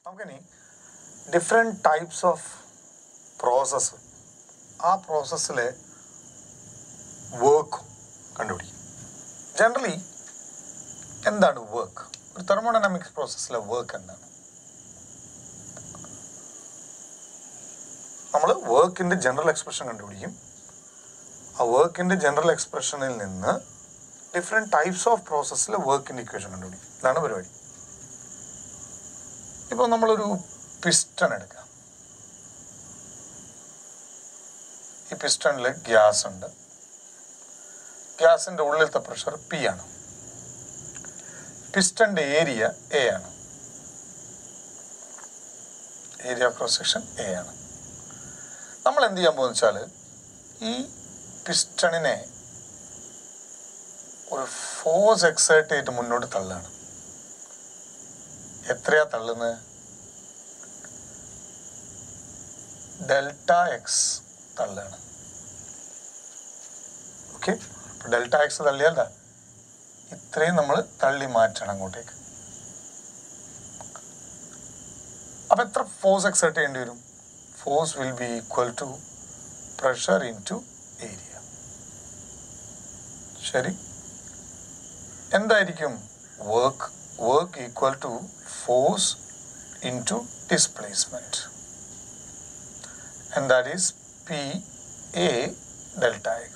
നമുക്കിനി different types of process ആ പ്രോസസ്സിലെ വർക്കും കണ്ടുപിടിക്കും ജനറലി എന്താണ് വർക്ക് ഒരു തെർമോഡൈനാമിക്സ് പ്രോസസ്സിലെ വർക്ക് എന്താണ് നമ്മൾ വർക്കിൻ്റെ ജനറൽ എക്സ്പ്രഷൻ കണ്ടുപിടിക്കും ആ വർക്കിൻ്റെ ജനറൽ എക്സ്പ്രഷനിൽ നിന്ന് ഡിഫറെൻറ്റ് ടൈപ്സ് ഓഫ് പ്രോസസ്സിലെ വർക്കിൻ്റെ ഇക്വേഷൻ കണ്ടുപിടിക്കും ഇതാണ് പരിപാടി ഇപ്പോൾ നമ്മളൊരു പിസ്റ്റൺ എടുക്കാം ഈ പിസ്റ്റണിൽ ഗ്യാസ് ഉണ്ട് ഗ്യാസിൻ്റെ ഉള്ളിലത്തെ പ്രഷർ പി ആണ് പിസ്റ്റന്റെ ഏരിയ എ ആണ് ഏരിയ ക്രോസ് സെക്ഷൻ എ ആണ് നമ്മൾ എന്ത് ചെയ്യാൻ പോകുന്ന വെച്ചാൽ ഈ പിസ്റ്റണിനെ ഒരു ഫോഴ്സ് എക്സേർട്ട് ചെയ്തിട്ട് മുന്നോട്ട് തള്ളാണ് എത്രയാ തള്ളുന്നത് ഡെൽറ്റ എക്സ് തള്ളാണ് ഓക്കെ ഡെൽറ്റ എക്സ് തള്ളിയാൽ ദാ ഇത്രയും നമ്മൾ തള്ളി മാറ്റണം അങ്ങോട്ടേക്ക് അപ്പൊ എത്ര ഫോഴ്സ് എക്സേർട്ട് ചെയ്യേണ്ടി വരും force will be equal to pressure into area ശരി എന്തായിരിക്കും work work equal to force into displacement and that is P A delta x.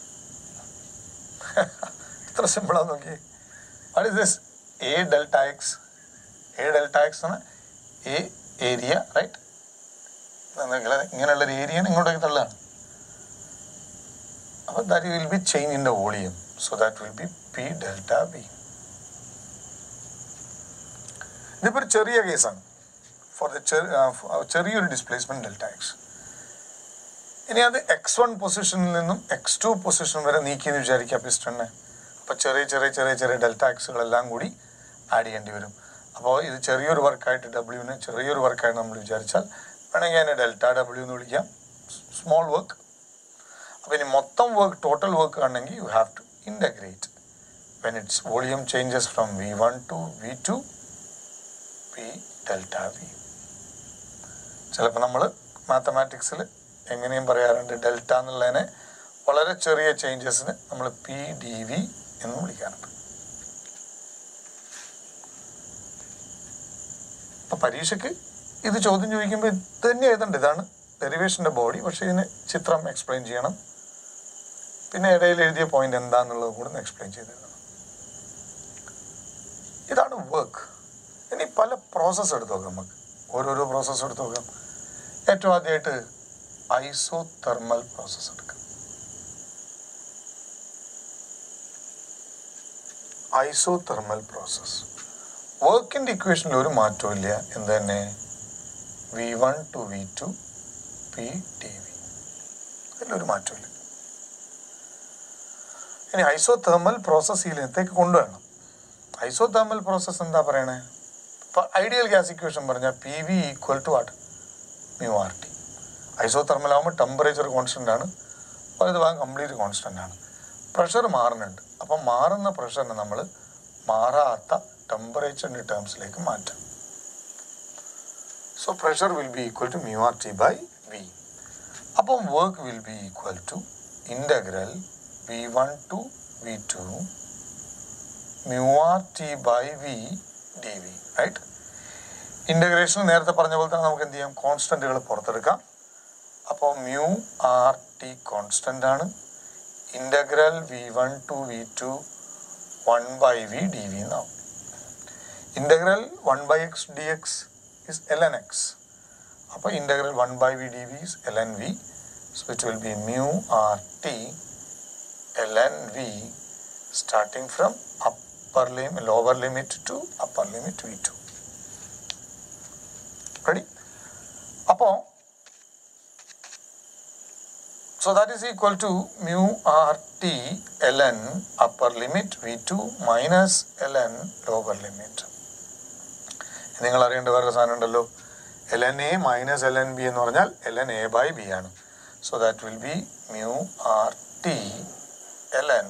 ഇത്ര സിമ്പിളാ നോക്കി what is this A delta X A delta X ആണ് A area right ഇങ്ങനെയുള്ള ഒരു area ഇങ്ങോട്ടേക്ക് തള്ളാണ് അപ്പോൾ that will be change in the volume so that will be P delta V ഇതിപ്പോൾ ഒരു ചെറിയ കേസാണ് ഫോർ ദ ചെറിയൊരു ഡിസ്പ്ലേസ്മെന്റ് ഡെൽറ്റ എക്സ് ഇനി അത് എക്സ് വൺ പൊസിഷനിൽ നിന്നും എക്സ് ടു പൊസിഷൻ വരെ നീക്കിയെന്ന് വിചാരിക്കുക പിസ്റ്റണിനെ അപ്പോൾ ചെറിയ ചെറിയ ചെറിയ ചെറിയ ഡെൽറ്റ എക്സുകളെല്ലാം കൂടി ആഡ് ചെയ്യേണ്ടി വരും അപ്പോൾ ഇത് ചെറിയൊരു വർക്കായിട്ട് ഡബ്ല്യുവിന് ചെറിയൊരു വർക്കായിട്ട് നമ്മൾ വിചാരിച്ചാൽ വേണമെങ്കിൽ അതിനെ ഡെൽറ്റ ഡബ്ല്യു എന്ന് വിളിക്കാം സ്മോൾ വർക്ക് അപ്പോൾ ഇനി മൊത്തം വർക്ക് ടോട്ടൽ വർക്ക് ആണെങ്കിൽ you have to integrate when it's volume changes from V one to V two P delta V ചിലപ്പോൾ നമ്മൾ മാത്തമാറ്റിക്സിൽ എങ്ങനെയും പറയാറുണ്ട് ഡെൽറ്റ എന്നുള്ളതിനെ വളരെ ചെറിയ ചേഞ്ചസിന് നമ്മൾ പി ഡി വി എന്ന് വിളിക്കാറുണ്ട് അപ്പൊ പരീക്ഷയ്ക്ക് ഇത് ചോദ്യം ചോദിക്കുമ്പോൾ ഇത് തന്നെ എഴുതണ്ട ഇതാണ് ഡെറിവേഷന്റെ ബോഡി പക്ഷെ ഇതിന് ചിത്രം എക്സ്പ്ലെയിൻ ചെയ്യണം പിന്നെ ഇടയിൽ എഴുതിയ പോയിന്റ് എന്താന്നുള്ളത് കൂടെ എക്സ്പ്ലെയിൻ ചെയ്ത് എഴുതണം ഇതാണ് വർക്ക് ഇനി പല പ്രോസസ്സ് എടുത്ത് നോക്കാം നമുക്ക് ഓരോരോ പ്രോസസ്സ് എടുത്ത് നോക്കാം ഏറ്റവും ആദ്യമായിട്ട് ഐസോ തെർമൽ പ്രോസസ് എടുക്കാം ഐസോ തെർമൽ പ്രോസസ് വർക്കിന്റെ ഇക്വേഷനിൽ ഒരു മാറ്റവും ഇല്ല എന്ത് തന്നെ V one to V two P T V അതിലൊരു മാറ്റമില്ല ഇനി ഐസോ തെർമൽ പ്രോസസ് ഇതിലേക്ക് കൊണ്ടുവരണം ഐസോ തെർമൽ പ്രോസസ് എന്താ പറയണേ ഇപ്പൊ ഐഡിയൽ ഗ്യാസ് ഇക്വേഷൻ പറഞ്ഞാൽ P V equal to what mu R T isothermal ആകുമ്പോൾ ടെമ്പറേച്ചർ കോൺസ്റ്റന്റ് ആണ് വലുത് ഭാഗം കംപ്ലീറ്റ് കോൺസ്റ്റന്റ് ആണ് പ്രഷർ മാറുന്നുണ്ട് അപ്പം മാറുന്ന പ്രഷറിനെ നമ്മൾ മാറാത്ത ടെമ്പറേച്ചറിൻ്റെ ടേംസിലേക്ക് മാറ്റാം so pressure will be equal to mu R T by V അപ്പം work will be equal to integral V one to V two mu R T by V D V right integration നേരത്തെ പറഞ്ഞ പോലെ തന്നെ നമുക്ക് എന്ത് ചെയ്യാം കോൺസ്റ്റൻറ്റുകൾ പുറത്തെടുക്കാം അപ്പോൾ മ്യൂ ആർ ടി കോൺസ്റ്റൻ്റ് ആണ് integral V one to V two one by V D V എന്നാവും integral one by X D X is L N X അപ്പോൾ integral one by V D V is L N V so it will be mu R T L N V starting from upper limit lower limit to upper limit V two ready അപ്പോൾ So that is equal to mu RT ln upper limit V2 minus ln lower limit. നിങ്ങൾ അറിയേണ്ട വേറെ സാധനം ഉണ്ടല്ലോ L N A minus L N B എന്ന് പറഞ്ഞാൽ L N A by B ആണ് so that will be mu R T L N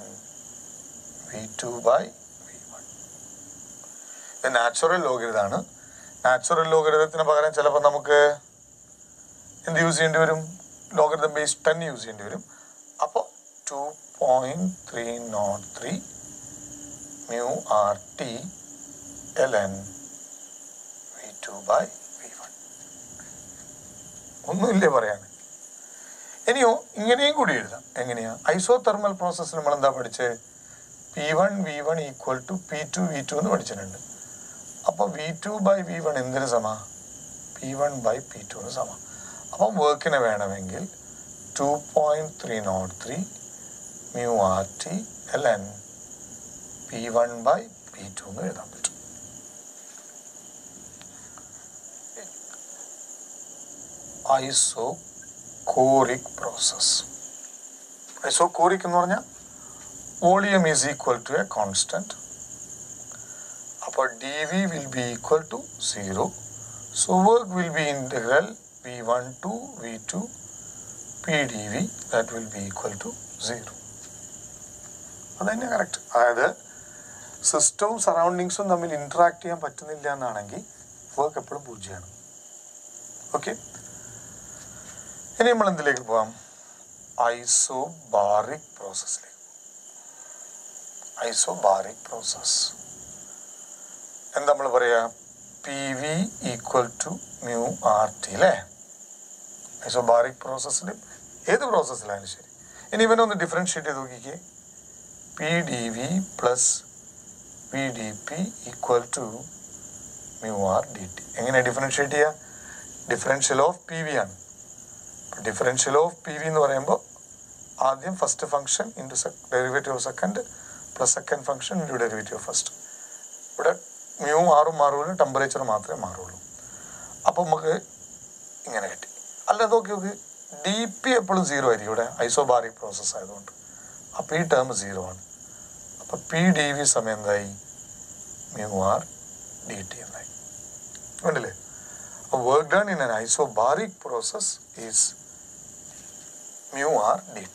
V two by V one ഇത് natural ലോഗരിതാണ് നാച്ചുറൽ ലോഗരിതത്തിന് പകരം ചിലപ്പോൾ നമുക്ക് എന്ത് യൂസ് ചെയ്യേണ്ടി വരും ലോഗരിതം ബേസ് ടെൻ യൂസ് ചെയ്യേണ്ടി വരും അപ്പോൾ two point three nought three mu R T L N V two by V one ഒന്നുമില്ലേ പറയാൻ ഇനിയോ ഇങ്ങനെയും കൂടി എഴുതാം എങ്ങനെയാ ഐസോ തെർമൽ പ്രോസസ്സ് നമ്മൾ എന്താ പഠിച്ചത് P one V one equal to P two V two എന്ന് പഠിച്ചിട്ടുണ്ട് അപ്പോൾ V two by V one എന്തിന് സമ പി വൺ ബൈ പി ടുന് സമ അപ്പം വർക്കിന് വേണമെങ്കിൽ two point three nought three mu R T L N P one by P two എന്ന് എഴുതാൻ പറ്റും ഐസോ കോറിക് പ്രോസസ് ഐസോ കോറിക് എന്ന് പറഞ്ഞാൽ volume is equal to a constant അപ്പോൾ D V will be equal to zero so work will be integral V one to V two P D V that will be equal to zero അത് തന്നെ correct അതായത് സിസ്റ്റവും സറൗണ്ടിങ്സും തമ്മിൽ interact ചെയ്യാൻ പറ്റുന്നില്ല എന്നാണെങ്കിൽ work എപ്പോഴും പൂജ്യമാണ് ഓക്കെ ഇനി നമ്മൾ എന്തിലേക്ക് പോവാം ഐസോബാറിക് പ്രോസസ്സിലേക്ക് ഐസോബാറിക് പ്രോസസ് എന്താ നമ്മൾ പറയാ P V equal to mu R T അല്ലേ ഐസോബാറിക് പ്രോസസ്സിൽ ഏത് പ്രോസസ്സിലായാലും ശരി ഇനി ഇവനൊന്ന് ഡിഫറൻഷിയേറ്റ് ചെയ്ത് നോക്കിക്കേ P D V plus V D P equal to mu R D T എങ്ങനെ ഡിഫറൻഷിയേറ്റ് ചെയ്യുക ഡിഫറൻഷ്യൽ ഓഫ് പി വി ആണ് ഡിഫറൻഷ്യൽ ഓഫ് പി വി എന്ന് പറയുമ്പോൾ ആദ്യം first function into derivative of second plus second function into derivative of first ഇവിടെ mu മാറും മാറൂല temperature മാത്രമേ മാറുള്ളൂ അപ്പോൾ നമുക്ക് ഇങ്ങനെ കിട്ടി അല്ല നോക്കി നോക്ക് ഡി പി എപ്പോഴും സീറോ ആയിരിക്കും ഇവിടെ ഐസോബാറിക് പ്രോസസ്സ് ആയതുകൊണ്ട് അപ്പോൾ ഈ ടേം സീറോ ആണ് അപ്പോൾ പി ഡി വി സമയം എന്തായി മ്യൂ ആർ ഡി ടി എന്നായി കണ്ടില്ലേ അപ്പോൾ work done in an isobaric process is mu r dt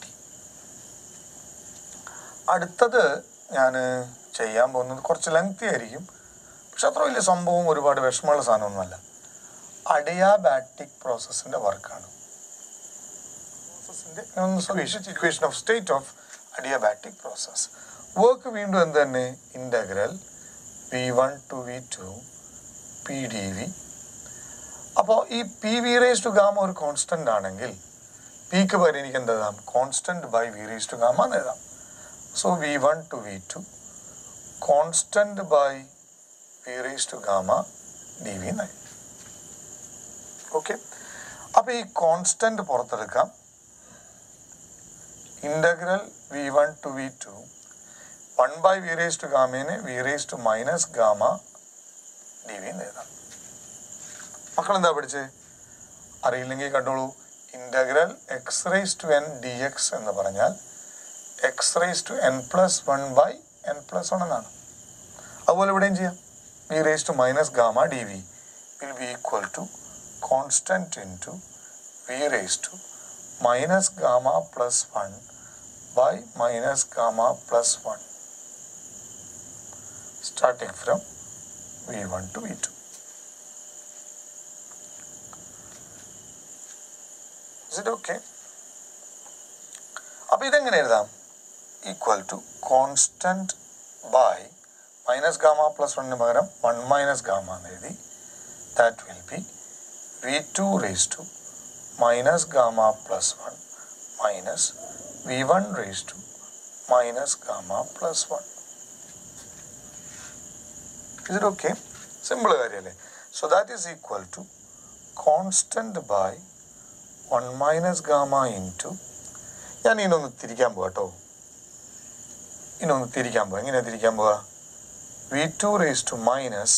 അടുത്തത് ഞാൻ ചെയ്യാൻ പോകുന്നത് കുറച്ച് ലെങ്തി ആയിരിക്കും പക്ഷെ അത്ര വലിയ സംഭവം ഒരുപാട് വിഷമമുള്ള സാധനമൊന്നുമല്ല അഡിയാബാറ്റിക് പ്രോസസ്സിന്റെ വർക്കാണ് പ്രോസസ്സിന്റെ equation of state of adiabatic process work വീണ്ടും എന്ത് തന്നെ integral V one to V two P D V അപ്പോൾ ഈ P V raise to gamma ഒരു കോൺസ്റ്റന്റ് ആണെങ്കിൽ പിക്ക് പകരം എനിക്ക് എന്ത് എഴുതാം constant by V raise to gamma എന്ന് എഴുതാം so V one to V two constant by V raise to gamma D V എന്നായി ഓക്കെ അപ്പോൾ ഈ കോൺസ്റ്റന്റ് പുറത്തെടുക്കാം integral V one to V two one by V raise to ഗാമേനെ V raise to minus gamma D V എന്ന് എഴുതാം മക്കൾ എന്താ പഠിച്ചേ അറിയില്ലെങ്കിൽ കണ്ടോളൂ integral X raise to N D X എന്ന് പറഞ്ഞാൽ X raise to N plus one by N plus one എന്നാണ് അതുപോലെ ഇവിടെയും ചെയ്യാം V raise to minus gamma D V will be equal to constant into V raise to minus gamma plus one by minus gamma plus one starting from V one to V two is it okay അപ്പൊ ഇതെങ്ങനെ എഴുതാം equal to constant by minus gamma plus വണ്ണിന് പകരം one minus gamma എന്ന് എഴുതി that will be V two raise to minus gamma plus one minus V one raise to minus gamma plus one is it okay simple കാര്യമല്ലേ so that is equal to constant by one minus gamma into ഞാൻ ഇതിനൊന്ന് തിരിക്കാൻ പോവാ കേട്ടോ ഇതിനൊന്ന് തിരിക്കാൻ പോവാ എങ്ങനെയാ തിരിക്കാൻ പോവാ V two raise to minus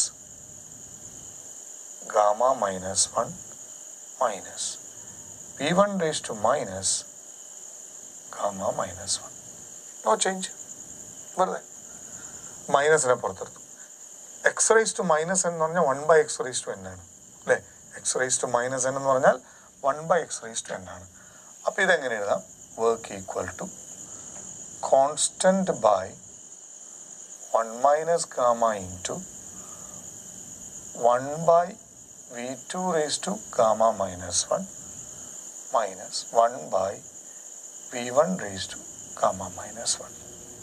gamma minus one minus V one raise to minus gamma minus one no change വെറുതെ മൈനസിനെ പുറത്തെടുത്തു എക്സ് റേസ് ടു മൈനസ് എന്ന് പറഞ്ഞാൽ one by X raise to N ആണ് അല്ലേ X raise to minus N എന്ന് പറഞ്ഞാൽ one by X raise to N ആണ് അപ്പോൾ ഇതെങ്ങനെ എഴുതാം work equal to constant by one minus gamma into one by V two raise to gamma minus one minus one by V one raise to gamma minus one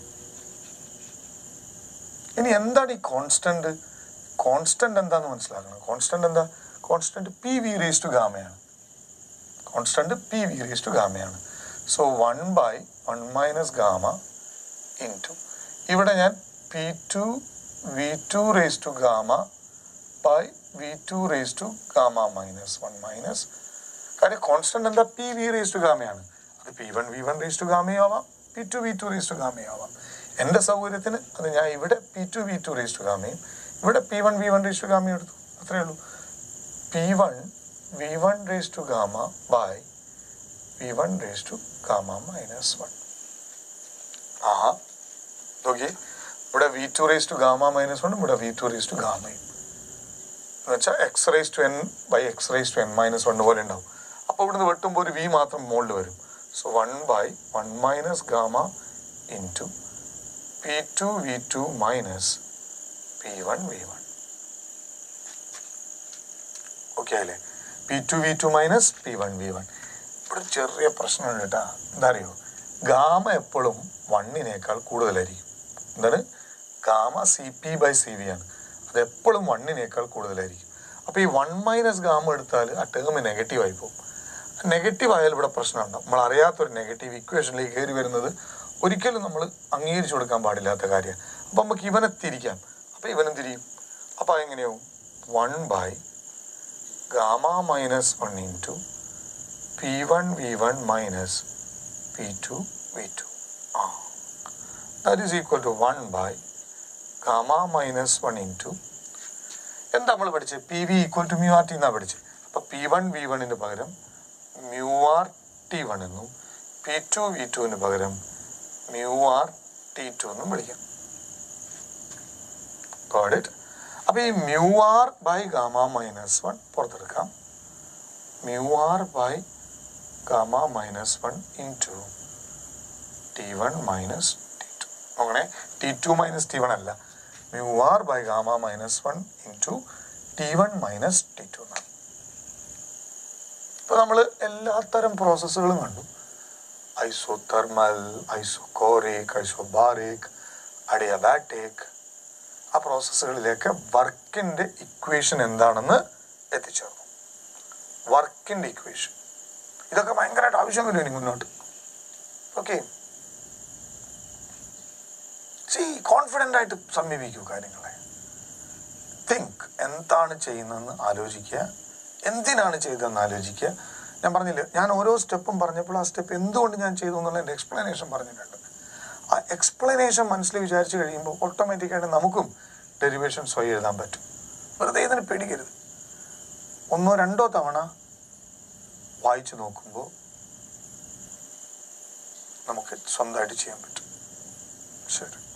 ഇനി എന്താണ് ഈ constant constant എന്താന്ന് മനസ്സിലാക്കണം constant എന്താ constant P V raise to ഗാമയാണ് constant P V raise to ഗാമയാണ് so one by one minus gamma into ഇവിടെ ഞാൻ P two V two raise to gamma by V two raise to gamma minus one minus കാര്യം constant എന്താ P V raise to ഗാമയാണ് അത് P one V one raise to ഗാമയും ആവാം P two V two raise to ഗാമയും ആവാം എൻ്റെ സൗകര്യത്തിന് അത് ഞാൻ ഇവിടെ P two V two raise to ഗാമയും ഇവിടെ P one V one raise to ഗാമയും എടുത്തു അത്രേ ഉള്ളൂ P one V one raise to gamma by V one raise to gamma minus one ആഹാ നോക്കിയേ ഇവിടെ V two raise to gamma minus വണ്ണും ഇവിടെ വി ടു റേസ് ടു ഗാമയും എന്ന് വെച്ചാൽ X raise to N by X raise to N minus one പോലെ ഉണ്ടാവും അപ്പോൾ ഇവിടുന്ന് വെട്ടുമ്പോൾ ഒരു വി മാത്രം മുകളിൽ വരും so one by one minus gamma into P two V two minus P one V one okay അല്ലേ P two V two minus P one V one ഇവിടെ ഒരു ചെറിയ പ്രശ്നമുണ്ട് കേട്ടാ എന്താ അറിയോ ഗാമ എപ്പോഴും വണ്ണിനേക്കാൾ കൂടുതലായിരിക്കും എന്താണ് gamma C P by C V ആണ് അത് എപ്പോഴും വണ്ണിനേക്കാൾ കൂടുതലായിരിക്കും അപ്പോൾ ഈ വൺ മൈനസ് ഗാമ എടുത്താൽ ആ ടേം നെഗറ്റീവ് ആയി പോകും നെഗറ്റീവ് ആയാലും ഇവിടെ പ്രശ്നമുണ്ടാവും നമ്മൾ അറിയാത്തൊരു നെഗറ്റീവ് ഇക്വേഷനിലേക്ക് കയറി വരുന്നത് ഒരിക്കലും നമ്മൾ അംഗീകരിച്ചു കൊടുക്കാൻ പാടില്ലാത്ത കാര്യമാണ് അപ്പം നമുക്ക് ഇവനെ തിരിക്കാം അപ്പം ഇവനും തിരിയും അപ്പം എങ്ങനെയാവും one by gamma minus one into P one V one minus P two V two ആ that is equal to one by gamma minus one into എന്താ നമ്മൾ പഠിച്ചത് P V equal to mu R T എന്നാണ് പഠിച്ചത് അപ്പോൾ P one V വണ്ണിന് പകരം mu R T one എന്നും പി ടു വി ടുവിന് പകരം മ്യൂ ആർ ടി ടു എന്നും വിളിക്കാം ഗോഡ് ഇറ്റ് അപ്പോൾ ഈ mu R by gamma minus one പുറത്തെടുക്കാം mu R by gamma minus one into T one minus T two നോക്കണേ T two minus T one അല്ല mu R by gamma minus one into T one minus T two എന്നാണ് ഇപ്പോൾ നമ്മൾ എല്ലാത്തരം പ്രോസസ്സുകളും കണ്ടു isothermal isochoric isobaric adiabatic ആ പ്രോസസ്സുകളിലേക്ക് വർക്കിൻ്റെ equation എന്താണെന്ന് എത്തിച്ചേർന്നു വർക്കിൻ്റെ ഇക്വേഷൻ ഇതൊക്കെ ഭയങ്കരമായിട്ട് ആവശ്യം വരും ഇനി മുന്നോട്ട് ഓക്കെ സി കോൺഫിഡൻ്റ് ആയിട്ട് സമീപിക്കൂ കാര്യങ്ങളെ തിങ്ക് എന്താണ് ചെയ്യുന്നതെന്ന് ആലോചിക്കുക എന്തിനാണ് ചെയ്തതെന്ന് ആലോചിക്കുക ഞാൻ പറഞ്ഞില്ലേ ഞാൻ ഓരോ സ്റ്റെപ്പും പറഞ്ഞപ്പോൾ ആ സ്റ്റെപ്പ് എന്തുകൊണ്ട് ഞാൻ ചെയ്തു എന്നുള്ള എൻ്റെ എക്സ്പ്ലനേഷൻ പറഞ്ഞിട്ടുണ്ട് ആ എക്സ്പ്ലനേഷൻ മനസ്സിൽ വിചാരിച്ച് കഴിയുമ്പോൾ ഓട്ടോമാറ്റിക്കായിട്ട് നമുക്കും ഡെറിവേഷൻ സ്വയം എഴുതാൻ പറ്റും വെറുതെ ഇതിന് പേടിക്കരുത് ഒന്നോ രണ്ടോ തവണ വായിച്ചു നോക്കുമ്പോൾ നമുക്ക് സ്വന്തമായിട്ട് ചെയ്യാൻ പറ്റും ശരി